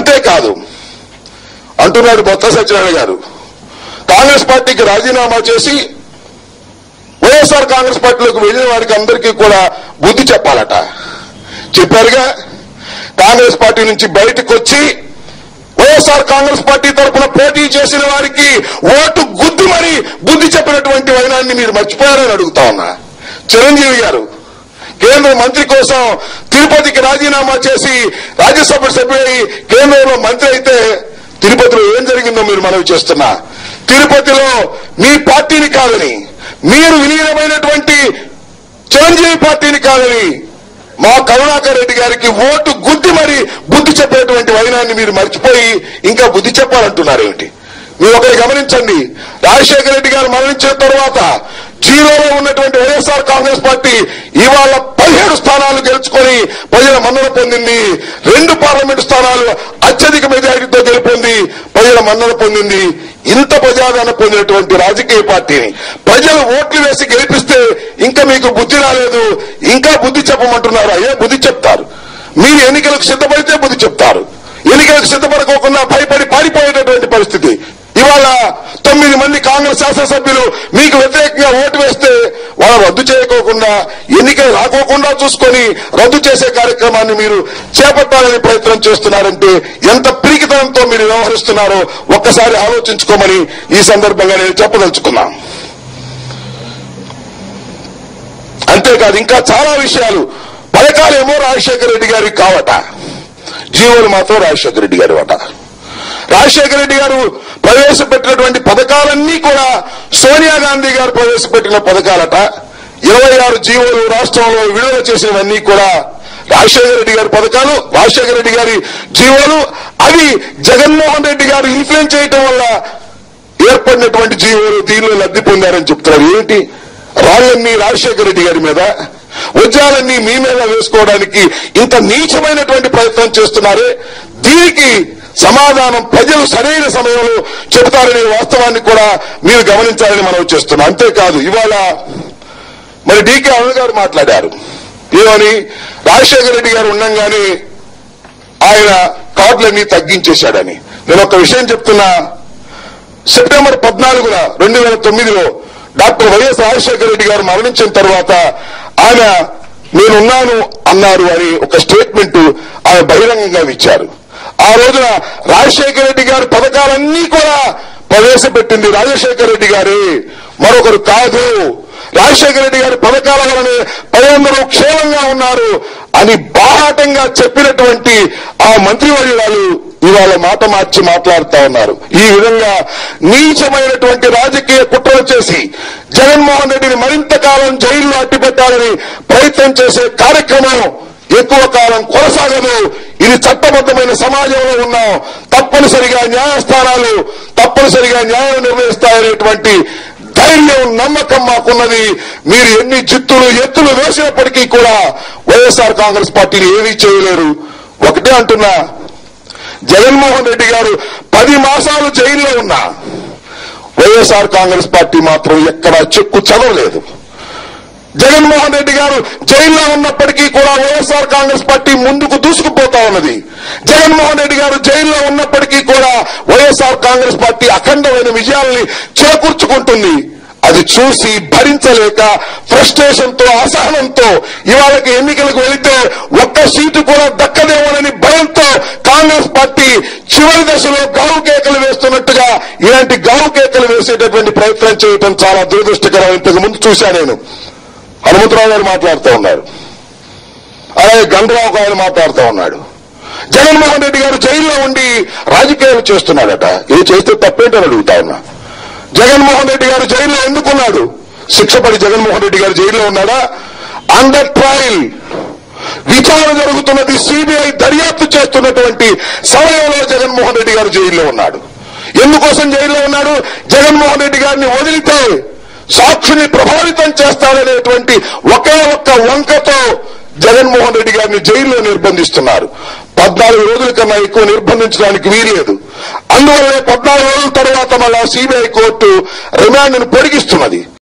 అంతేకాదు అంటున్నాడు బొత్స సత్యనారాయణ గారు కాంగ్రెస్ పార్టీకి రాజీనామా చేసి వైఎస్ఆర్ కాంగ్రెస్ పార్టీలోకి వెళ్ళిన వారికి అందరికీ కూడా బుద్ధి చెప్పాలట చెప్పారుగా కాంగ్రెస్ పార్టీ నుంచి బయటకు వచ్చి వైఎస్ఆర్ కాంగ్రెస్ పార్టీ తరఫున పోటీ చేసిన వారికి ఓటు గుద్ది మరి బుద్ధి చెప్పినటువంటి వైనాన్ని మీరు మర్చిపోయారని అడుగుతా ఉన్నా చిరంజీవి గారు కేంద్ర మంత్రి కోసం తిరుపతికి రాజీనామా చేసి రాజ్యసభ సభ్యుడై కేంద్రంలో మంత్రి అయితే తిరుపతిలో ఏం జరిగిందో మీరు మనవి చేస్తున్నా తిరుపతిలో మీ పార్టీని కాదని మీరు విలీనమైనటువంటి చిరంజీవి పార్టీని కాదని మా కరుణాకర్ రెడ్డి గారికి ఓటు గుద్ది మరి బుద్ధి చెప్పేటువంటి వైనాన్ని మీరు మర్చిపోయి ఇంకా బుద్ధి చెప్పాలంటున్నారు ఏమిటి మీరు ఒకటి గమనించండి రాజశేఖర రెడ్డి గారు మరణించిన తర్వాత జీరోలో ఉన్నటువంటి వైఎస్ఆర్ కాంగ్రెస్ పార్టీ ఇవాళ పదిహేడు స్థానాలు గెలుచుకొని ప్రజల మన్నన పొందింది రెండు పార్లమెంటు స్థానాలు అత్యధిక మెజారిటీతో గెలుపొంది ప్రజల మన్నన పొందింది ఇంత ప్రజాదరణ పొందినటువంటి రాజకీయ పార్టీని ప్రజలు ఓట్లు వేసి గెలిపిస్తే ఇంకా మీకు బుద్ధి రాలేదు ఇంకా బుద్ధి చెప్పమంటున్నారు అయ్యే బుద్ధి చెప్తారు మీరు ఎన్నికలకు సిద్ధపడితే బుద్ధి చెప్తారు ఎన్నికలకు సిద్ధపడకోకుండా భయపడి పారిపోయేటటువంటి పరిస్థితి ఇవాళ తొమ్మిది మంది కాంగ్రెస్ శాసనసభ్యులు మీకు వ్యతిరేకంగా ఓటు వేస్తే వాళ్ళు రద్దు చేయకోకుండా ఎన్నికలు రాకోకుండా చూసుకొని రద్దు చేసే కార్యక్రమాన్ని మీరు చేపట్టాలని ప్రయత్నం చేస్తున్నారంటే ఎంత పిరికితనంతో మీరు వ్యవహరిస్తున్నారో ఒక్కసారి ఆలోచించుకోమని ఈ సందర్భంగా నేను చెప్పదలుచుకున్నాను అంతేకాదు ఇంకా చాలా విషయాలు పథకాలేమో రాజశేఖర రెడ్డి గారికి కావట జీవోలు మాత్రం రాజశేఖర రెడ్డి గారు అట రాజశేఖర రెడ్డి గారు ప్రవేశపెట్టినటువంటి పథకాలన్నీ కూడా సోనియా గాంధీ గారు ప్రవేశపెట్టిన పథకాలట ఇరవై ఆరు జీవోలు రాష్ట్రంలో విడుదల చేసినవన్నీ కూడా రాజశేఖర రెడ్డి గారి పథకాలు రాజశేఖర రెడ్డి గారి జీవోలు అవి జగన్మోహన్ రెడ్డి గారు ఇన్ఫ్లుయెన్స్ చేయటం వల్ల ఏర్పడినటువంటి జీవోలు దీనిలో లబ్ధి పొందారని చెప్తున్నారు ఏంటి రాళ్ళన్నీ రాజశేఖర రెడ్డి గారి మీద వజ్రాలన్నీ మీ మీద వేసుకోవడానికి ఇంత నీచమైనటువంటి ప్రయత్నం చేస్తున్నారే దీనికి సమాధానం ప్రజలు సరైన సమయంలో చెబుతారనే వాస్తవాన్ని కూడా మీరు గమనించాలని మనం చేస్తున్నాం అంతేకాదు ఇవాళ మరి డీకే అరుణ్ గారు మాట్లాడారు ఏమని రాజశేఖర రెడ్డి గారు ఉండంగానే ఆయన కార్డులన్నీ తగ్గించేశాడని నేను ఒక విషయం చెప్తున్నా సెప్టెంబర్ పద్నాలుగున రెండు వేల తొమ్మిదిలో డాక్టర్ వైఎస్ రాజశేఖర రెడ్డి గారు మరణించిన తర్వాత ఆయన నేనున్నాను అన్నారు అని ఒక స్టేట్మెంట్ ఆయన బహిరంగంగా ఇచ్చారు ఆ రోజున రాజశేఖర రెడ్డి గారి పథకాలన్నీ కూడా ప్రవేశపెట్టింది రాజశేఖర రెడ్డి గారే మరొకరు కాదు రాజశేఖర రెడ్డి గారి పథకాల వలన ప్రజలందరూ క్షేమంగా ఉన్నారు అని బాహాటంగా చెప్పినటువంటి ఆ మంత్రివర్యురాలు ఇవాళ మాట మార్చి మాట్లాడుతా ఉన్నారు ఈ విధంగా నీచమైనటువంటి రాజకీయ కుట్రలు చేసి జగన్మోహన్ రెడ్డిని మరింత కాలం జైల్లో అట్టిపెట్టాలని ప్రయత్నం చేసే కార్యక్రమం ఎక్కువ కాలం కొనసాగదు ఇది చట్టబద్ధమైన సమాజంలో ఉన్నాం తప్పనిసరిగా న్యాయస్థానాలు తప్పనిసరిగా న్యాయం నిర్వహిస్తాయనేటువంటి ధైర్యం నమ్మకం మాకున్నది మీరు ఎన్ని జిత్తులు ఎత్తులు వేసినప్పటికీ కూడా వైఎస్ఆర్ కాంగ్రెస్ పార్టీని ఏమీ చేయలేరు ఒకటే అంటున్నా జగన్మోహన్ రెడ్డి గారు పది మాసాలు జైల్లో ఉన్నా వైఎస్ఆర్ కాంగ్రెస్ పార్టీ మాత్రం ఎక్కడా చెక్కు చదవలేదు జగన్మోహన్ రెడ్డి గారు జైల్లో ఉన్నప్పటికీ కూడా వైఎస్ఆర్ కాంగ్రెస్ పార్టీ ముందుకు దూసుకుపోతా ఉన్నది జగన్మోహన్ రెడ్డి గారు జైల్లో ఉన్నప్పటికీ కూడా వైఎస్ఆర్ కాంగ్రెస్ పార్టీ అఖండమైన విజయాల్ని చేకూర్చుకుంటుంది అది చూసి భరించలేక ఫ్రస్ట్రేషన్ తో అసహనంతో ఇవాళకి ఎన్నికలకు వెళితే ఒక్క సీటు కూడా దక్కదేమోనని భయంతో కాంగ్రెస్ పార్టీ చివరి దశలో గావు కేకలు వేస్తున్నట్టుగా ఇలాంటి గావు కేకలు వేసేటటువంటి ప్రయత్నం చేయటం చాలా దురదృష్టకరం ఇంతకు ముందు చూశా నేను హనుమంతరావు గారు మాట్లాడుతూ ఉన్నారు అలాగే గంగరావు గారు మాట్లాడుతూ ఉన్నాడు జగన్మోహన్ రెడ్డి గారు జైల్లో ఉండి రాజకీయాలు చేస్తున్నాడట ఇది చేస్తే తప్పేంటని అడుగుతా ఉన్నా జగన్మోహన్ రెడ్డి గారు జైల్లో ఎందుకున్నాడు శిక్షపడి జగన్మోహన్ రెడ్డి గారు జైల్లో ఉన్నాడా అండర్ ట్రయల్ విచారణ జరుగుతున్నది సిబిఐ దర్యాప్తు చేస్తున్నటువంటి సమయంలో జగన్మోహన్ రెడ్డి గారు జైల్లో ఉన్నాడు ఎందుకోసం జైల్లో ఉన్నాడు జగన్మోహన్ రెడ్డి గారిని వదిలితే సాక్షిని ప్రభావితం చేస్తాడనేటువంటి ఒకే ఒక్క వంకతో జగన్మోహన్ రెడ్డి గారిని జైల్లో నిర్బంధిస్తున్నారు పద్నాలుగు రోజుల కన్నా ఎక్కువ నిర్బంధించడానికి వీల్లేదు అందువల్లే పద్నాలుగు రోజుల తర్వాత మళ్ళా సిబిఐ కోర్టు రిమాండ్ను పొడిగిస్తున్నది